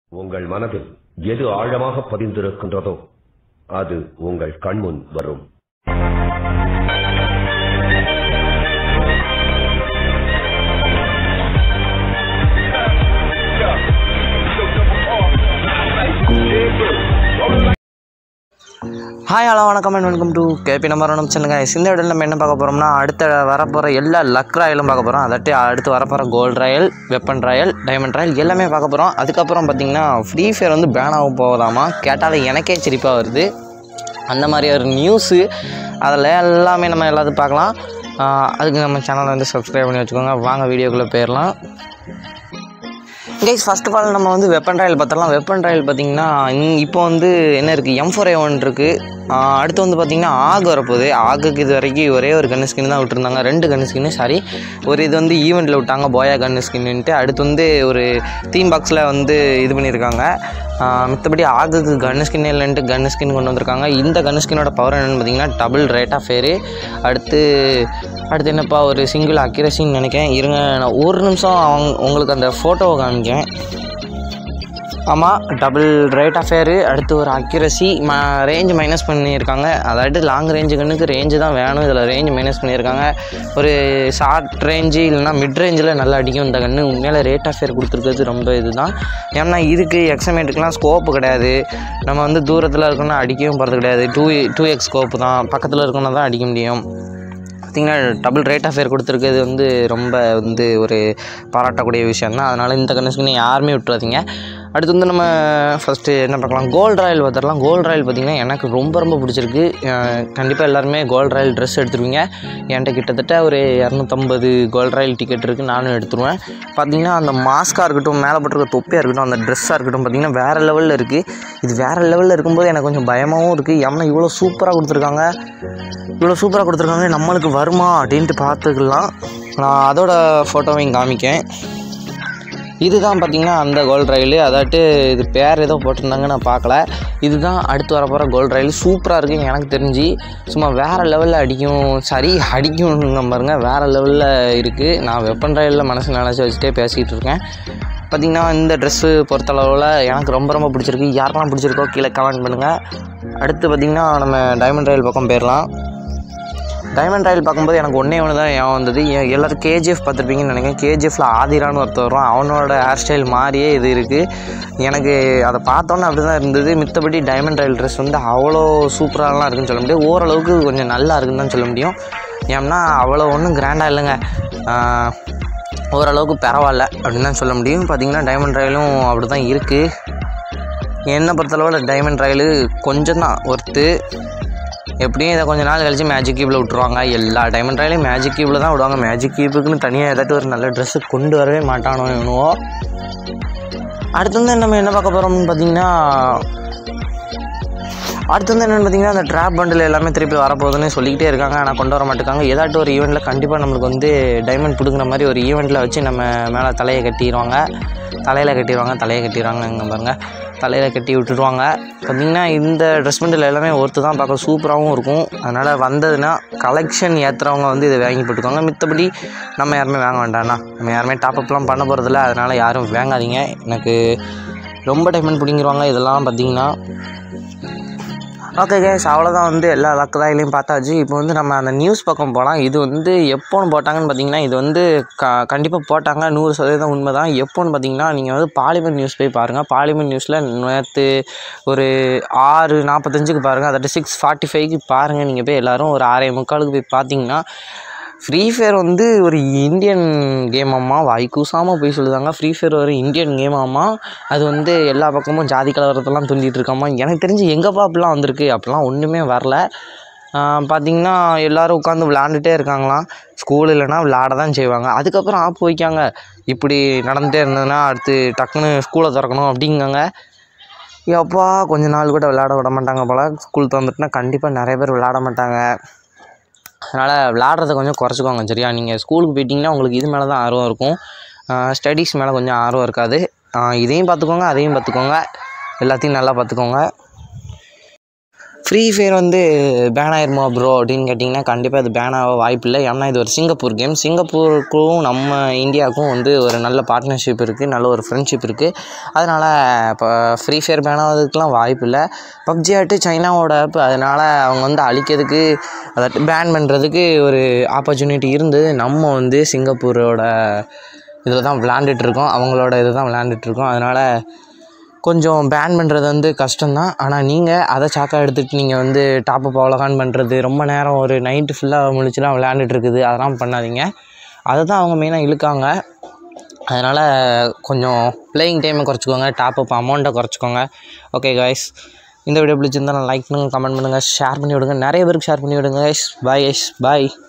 உங்கள் மனதில் எது ஆழமாக பதிந்திருக்கின்றதோ அது உங்கள் கண்முன் வரும் ஹாய் ஹலோ வணக்கம் and welcome to KB number ஒன்று சொல்லுங்க இந்த வீடியோவில் நம்ம என்ன பார்க்க போகிறோம்னா அடுத்த வரப்போகிற எல்லா லக் ராயலும் பார்க்க போகிறோம் அதாட்டி அடுத்து வரப்போகிற gold royal weapon royal diamond royal எல்லாமே பார்க்க போகிறோம் அதுக்கப்புறம் பார்த்தீங்கன்னா ஃப்ரீ ஃபயர் வந்து பேன் ஆக போகுதாமா கேட்டாலே எனக்கே சிரிப்பாக வருது அந்த மாதிரி ஒரு நியூஸு அதில் எல்லாமே நம்ம எல்லாத்தையும் பார்க்கலாம் ஆஹ் அதுக்கு நம்ம சேனலை வந்து சப்ஸ்கிரைப் பண்ணி வச்சுக்கோங்க வாங்க வீடியோக்குள்ளே போயிடலாம் கைஸ் ஃபர்ஸ்ட் ஆஃப் ஆல் நம்ம வந்து வெப்பன் ராயல் பார்த்தலாம் வெப்பன் ராயல் பார்த்தீங்கன்னா இங்- இப்போ வந்து என்ன இருக்குது எம் ஃபோர் ஏ ஒன் இருக்குது அடுத்து வந்து பார்த்தீங்கன்னா ஆக் வரப்போகுது ஆகுக்கு இது வரைக்கும் ஒரே ஒரு கன்னு ஸ்கின் தான் விட்டுருந்தாங்க ரெண்டு கன்னு ஸ்கின்னு சாரி ஒரு இது வந்து ஈவெண்ட்டில் விட்டாங்க போயா கன்னு ஸ்கின்னுட்டு அடுத்து வந்து ஒரு தீம் பாக்ஸில் வந்து இது பண்ணியிருக்காங்க மற்றபடி ஆகுக்கு கன்னு ஸ்கின் இல்லைன்ட்டு கன்னு ஸ்கின் கொண்டு வந்திருக்காங்க இந்த கன்னு ஸ்கின்னோட பவர் என்னென்னு பார்த்தீங்கன்னா டபுள் ரேட் ஆஃப் ஃபேரு அடுத்து அடுத்து என்னப்பா ஒரு சிங்கிள் அக்யூரஸின்னு நினைக்கிறேன் இருங்க நான் ஒரு நிமிஷம் அவங்க உங்களுக்கு அந்த ஃபோட்டோவை காமிக்கேன் ஆமாம் டபுள் ரேட் ஆஃப் ஃபேரு அடுத்து ஒரு அக்யூரஸி ம ரேஞ்ச் மைனஸ் பண்ணியிருக்காங்க அதாவது லாங் ரேஞ்சு கண்ணுக்கு ரேஞ்சு தான் வேணும் இதில் ரேஞ்ச் மைனஸ் பண்ணியிருக்காங்க ஒரு ஷார்ட் ரேஞ்சு இல்லைனா மிட் ரேஞ்சில் நல்லா அடிக்கும் இந்த கன்று உண்மையில ரேட் ஆஃப் ஃபேர் கொடுத்துருக்கிறது ரொம்ப இதுதான் ஏன்னா இதுக்கு எக்ஸமேட்டுக்கெலாம் ஸ்கோப்பு கிடையாது நம்ம வந்து தூரத்தில் இருக்கணும்னா அடிக்கவும் போகிறது கிடையாது டூ டூ எக்ஸ் ஸ்கோப்பு தான் பக்கத்தில் இருக்கணும்னா தான் அடிக்க முடியும் பார்த்திங்கன்னா டபுள் ரேட் ஆஃப் ஃபேர் கொடுத்துருக்கிறது வந்து ரொம்ப வந்து ஒரு பாராட்டக்கூடிய விஷயம் தான் அதனால் இந்த கண்டிஷனை யாருமே விட்டுறாதீங்க அடுத்து வந்து நம்ம ஃபஸ்ட்டு என்ன பார்க்கலாம் கோல்ட் ராயல் பார்த்துடலாம் கோல்ட் ராயல் பார்த்திங்கன்னா எனக்கு ரொம்ப ரொம்ப பிடிச்சிருக்கு கண்டிப்பாக எல்லாருமே கோல்ட் ராயல் ட்ரெஸ் எடுத்துருவீங்க என்கிட்ட கிட்டத்தட்ட ஒரு இரநூத்தம்பது கோல்ட் ராயல் டிக்கெட் இருக்குது நானும் எடுத்துருவேன் பார்த்திங்கன்னா அந்த மாஸ்காக இருக்கட்டும் மேலே போட்டிருக்க தொப்பியாக இருக்கட்டும் அந்த ட்ரெஸ்ஸாக இருக்கட்டும் பார்த்திங்கன்னா வேறு லெவலில் இருக்குது இது வேறு லெவலில் இருக்கும்போது எனக்கு கொஞ்சம் பயமாகவும் இருக்குது ஏன்னா இவ்வளோ சூப்பராக கொடுத்துருக்காங்க இவ்வளோ சூப்பராக கொடுத்துருக்காங்க நம்மளுக்கு வருமா அப்படின்ட்டு பார்த்துக்கலாம் நான் அதோட ஃபோட்டோவையும் காமிக்கேன் இதுதான் பார்த்தீங்கன்னா அந்த கோல்ட் ரயில் அதாட்டு இது பேர் ஏதோ போட்டிருந்தாங்க நான் பார்க்கல இதுதான் அடுத்து வரப்போகிற கோல்ட் ரயில் சூப்பராக இருக்குது எனக்கு தெரிஞ்சு சும்மா வேறு லெவலில் அடிக்கும் சரி அடிக்கும் பாருங்க வேறு லெவலில் இருக்குது நான் வெப்பன் ரயிலில் மனசு நினச்சி வச்சுட்டே பேசிகிட்டு இருக்கேன் பார்த்திங்கன்னா இந்த ட்ரெஸ்ஸு பொறுத்தளவில் எனக்கு ரொம்ப ரொம்ப பிடிச்சிருக்கு யாரெல்லாம் பிடிச்சிருக்கோ கீழே கமெண்ட் பண்ணுங்கள் அடுத்து பார்த்திங்கன்னா நம்ம டைமண்ட் ரயில் பக்கம் போயிடலாம் டைமண்ட் ராயல் பார்க்கும்போது எனக்கு ஒன்றே ஒன்று தான் ஞாபகம் வந்தது எ- எல்லாரும் கேஜிஎஃப் பார்த்துருப்பீங்கன்னு நினைக்கிறேன் கேஜிஎஃப்ல ஆதிரான்னு ஒருத்தர் வரும் அவனோட ஹேர் ஸ்டைல் மாதிரியே இது இருக்குது எனக்கு அதை பார்த்தோன்னே அப்படி தான் இருந்தது மித்தபடி டைமண்ட் ராயல் ட்ரெஸ் வந்து அவ்வளோ சூப்பராலாம் இருக்குன்னு சொல்ல முடியாது ஓரளவுக்கு கொஞ்சம் நல்லா இருக்குன்னு தான் சொல்ல முடியும் ஏன்னா அவ்வளோ ஒன்றும் கிராண்டாக இல்லைங்க ஆஹ், ஓரளவுக்கு பரவாயில்ல அப்படின்னு தான் சொல்ல முடியும் பார்த்தீங்கன்னா டைமண்ட் ராயலும் அப்படி தான் இருக்குது என்னை பொறுத்தளவில் டைமண்ட் ராயலு கொஞ்சம் தான் ஒர்த்து எப்படியும் இதை கொஞ்ச நாள் கழிச்சு மேஜிக் கியூபில் விட்ருவாங்க எல்லா டைமண்ட் ராயிலையும் மேஜிக் கியூபில் தான் விடுவாங்க மேஜிக் கியூபுக்குன்னு தனியாக ஏதாட்டும் ஒரு நல்ல ட்ரெஸ்ஸு கொண்டு வரவே மாட்டானோ இவனுவோ அடுத்து வந்து நம்ம என்ன பார்க்க போகிறோம்னு பார்த்தீங்கன்னா அடுத்து வந்து என்னென்னு பார்த்தீங்கன்னா அந்த ட்ராப் பண்டில் எல்லாமே திருப்பி வரப்போகுதுன்னு சொல்லிக்கிட்டே இருக்காங்க ஆனால் கொண்டு வர மாட்டேங்காங்க ஏதாட்டும் ஒரு ஈவெண்ட்டில் கண்டிப்பாக நம்மளுக்கு வந்து டைமண்ட் பிடுங்குற மாதிரி ஒரு ஈவெண்ட்டில் வச்சு நம்ம மேலே தலையை கட்டிடுவாங்க தலையில் கட்டிடுவாங்க தலையை கட்டிடுவாங்க இங்கே பாருங்க தலையில் கட்டி விட்டுடுவாங்க பார்த்தீங்கன்னா இந்த ட்ரெஸ் பண்டில் எல்லாமே ஒருத்து தான் பார்க்க சூப்பராகவும் இருக்கும் அதனால் வந்ததுன்னா கலெக்ஷன் ஏற்றுறவங்க வந்து இதை வாங்கி போட்டுக்கோங்க மித்தபடி நம்ம யாருமே வாங்க வேண்டாம்ண்ணா நம்ம யாருமே டாப்அப்லாம் பண்ண போகிறதில்ல அதனால் யாரும் வாங்காதீங்க எனக்கு ரொம்ப டைமண்ட் பிடிங்கிருவாங்க இதெல்லாம் பார்த்தீங்கன்னா ஓகே கேஸ் அவ்வளோதான் வந்து எல்லா லக்கதாயிலையும் பார்த்தாச்சு இப்போ வந்து நம்ம அந்த நியூஸ் பக்கம் போகலாம் இது வந்து எப்போன்னு போட்டாங்கன்னு பார்த்தீங்கன்னா இது வந்து க கண்டிப்பாக போட்டாங்க நூறு சதவீதம் உண்மை தான் எப்போன்னு பார்த்தீங்கன்னா நீங்கள் வந்து பாலிமர் நியூஸ் போய் பாருங்கள் பாலிமர் நியூஸில் நேற்று ஒரு ஆறு நாற்பத்தஞ்சுக்கு பாருங்கள் அதாவது சிக்ஸ் ஃபார்ட்டி ஃபைவ்க்கு பாருங்கள் நீங்கள் போய் எல்லோரும் ஒரு ஆறே முக்காலுக்கு போய் பார்த்தீங்கன்னா ஃப்ரீ ஃபயர் வந்து ஒரு இந்தியன் கேம் அம்மா வாய் கூசாமல் போய் சொல்லுதாங்க ஃப்ரீ ஃபயர் ஒரு இந்தியன் கேம் அம்மா அது வந்து எல்லா பக்கமும் ஜாதி கலவரத்தெல்லாம் தூண்டிகிட்டு இருக்காமா எனக்கு தெரிஞ்சு எங்கப்பா அப்படிலாம் வந்திருக்கு அப்படிலாம் ஒன்றுமே வரல பார்த்திங்கன்னா எல்லோரும் உட்காந்து விளாண்டுட்டே இருக்காங்களாம் ஸ்கூல் இல்லைன்னா விளாட தான் செய்வாங்க அதுக்கப்புறம் ஆப் வைக்காங்க இப்படி நடந்துகிட்டே இருந்ததுன்னா அடுத்து டக்குன்னு ஸ்கூலை திறக்கணும் அப்படிங்காங்க எப்பா கொஞ்ச நாள் கூட விளையாட விட மாட்டாங்க போல் ஸ்கூல் திறந்துட்டுனா கண்டிப்பாக நிறைய பேர் விளையாட மாட்டாங்க அதனால் விளாட்றத கொஞ்சம் குறைச்சிக்கோங்க சரியா நீங்கள் ஸ்கூலுக்கு போயிட்டீங்கன்னா உங்களுக்கு இது மேலே தான் ஆர்வம் இருக்கும் ஸ்டடீஸ் மேலே கொஞ்சம் ஆர்வம் இருக்காது ஆஹ் இதையும் பார்த்துக்கோங்க அதையும் பார்த்துக்கோங்க எல்லாத்தையும் நல்லா பார்த்துக்கோங்க ஃப்ரீ ஃபயர் வந்து பேன் ஆயிருமா ப்ரோ அப்படின்னு கேட்டிங்கன்னா கண்டிப்பாக இது பேன் ஆக வாய்ப்பில்லை ஏன்னா இது ஒரு சிங்கப்பூர் கேம் சிங்கப்பூருக்கும் நம்ம இந்தியாவுக்கும் வந்து ஒரு நல்ல பார்ட்னர்ஷிப் இருக்குது நல்ல ஒரு ஃப்ரெண்ட்ஷிப் இருக்குது அதனால் இப்போ ஃப்ரீ ஃபயர் பேன் ஆகிறதுக்குலாம் வாய்ப்பு இல்லை பப்ஜி ஆட்டு சைனாவோட ஆப் அதனால் அவங்க வந்து அழிக்கிறதுக்கு அதை பேன் பண்ணுறதுக்கு ஒரு ஆப்பர்ச்சுனிட்டி இருந்து நம்ம வந்து சிங்கப்பூரோட இதில் தான் விளாண்டுட்ருக்கோம் அவங்களோட இதை தான் விளாண்டுட்ருக்கோம் அதனால் கொஞ்சம் பேன் பண்ணுறது வந்து கஷ்டம்தான் ஆனால் நீங்கள் அதை சாக்கா எடுத்துகிட்டு நீங்கள் வந்து டாப்அப் அவ்வளோகான் பண்ணுறது ரொம்ப நேரம் ஒரு நைட்டு ஃபுல்லாக முழிச்சுலாம் விளையாண்டுட்டு இருக்குது அதெல்லாம் பண்ணாதீங்க அதை தான் அவங்க மெயினாக இழுக்காங்க அதனால் கொஞ்சம் பிளேயிங் டைமை குறைச்சிக்கோங்க டாப்அப் அமௌண்ட்டை குறைச்சிக்கோங்க ஓகே காய்ஸ் இந்த வீடியோ பிடிச்சிருந்தா லைக் பண்ணுங்கள் கமெண்ட் பண்ணுங்கள் ஷேர் பண்ணி விடுங்க நிறைய பேருக்கு ஷேர் பண்ணி விடுங்க கைஸ் பாய் கைஸ் பாய்